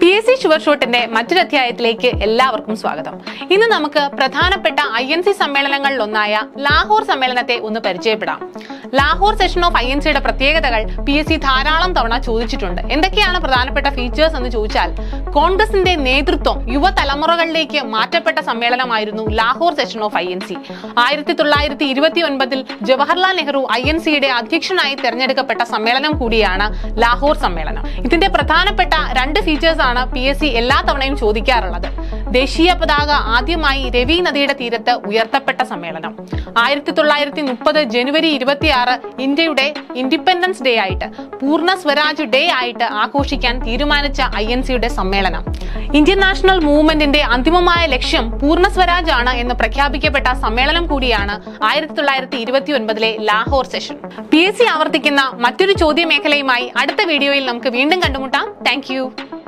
P S C sure ഷോട്ടിന്റെ മറ്റൊരു അധ്യായത്തിലേക്ക് എല്ലാവർക്കും സ്വാഗതം ഇന്ന് നമുക്ക് പ്രധാനപ്പെട്ട ഐ എൻ സി സമ്മേളനങ്ങളിലൊന്നായ ലാഹോർ സമ്മേളനത്തെ ഒന്ന് പരിചയപ്പെടാം Lahore session of I N സിയുടെ പ്രത്യേകതകൾ പി എസ് സി ധാരാളം തവണ ചോദിച്ചിട്ടുണ്ട് എന്തൊക്കെയാണ് പ്രധാനപ്പെട്ട ഫീച്ചേഴ്സ് എന്ന് ചോദിച്ചാൽ കോൺഗ്രസിന്റെ നേതൃത്വം യുവതലമുറകളിലേക്ക് മാറ്റപ്പെട്ട സമ്മേളനമായിരുന്നു Lahore session of I N C ആയിരത്തി തൊള്ളായിരത്തി ഇരുപത്തി ഒൻപതിൽ ജവഹർലാൽ നെഹ്റു ഐ എൻ സിയുടെ അധ്യക്ഷനായി തെരഞ്ഞെടുക്കപ്പെട്ട സമ്മേളനം കൂടിയാണ് ലാഹോർ സമ്മേളനം ഇതിന്റെ പ്രധാനപ്പെട്ട രണ്ട് ഫീച്ചേഴ്സ് ആണ് പി എസ് സി എല്ലാ തവണയും ചോദിക്കാറുള്ളത് ദേശീയ പതാക ആദ്യമായി രവി നദിയുടെ തീരത്ത് ഉയർത്തപ്പെട്ട സമ്മേളനം ആയിരത്തി തൊള്ളായിരത്തി മുപ്പത് ജനുവരി ഇരുപത്തിയാറ് ഇന്ത്യയുടെ ഇൻഡിപെൻഡൻസ് ഡേ ആയിട്ട് പൂർണ്ണ സ്വരാജ് ഡേ ആയിട്ട് ആഘോഷിക്കാൻ തീരുമാനിച്ച ഐ എൻ സിയുടെ സമ്മേളനം ഇന്ത്യൻ നാഷണൽ മൂവ്മെന്റിന്റെ അന്തിമമായ ലക്ഷ്യം പൂർണ്ണ സ്വരാജ് ആണ് എന്ന് പ്രഖ്യാപിക്കപ്പെട്ട സമ്മേളനം കൂടിയാണ് ആയിരത്തി തൊള്ളായിരത്തി ഇരുപത്തി ഒൻപതിലെ Lahore session P S C ആവർത്തിക്കുന്ന മറ്റൊരു ചോദ്യമേഖലയുമായി അടുത്ത വീഡിയോയിൽ നമുക്ക് വീണ്ടും കണ്ടുമുട്ടാം താങ്ക്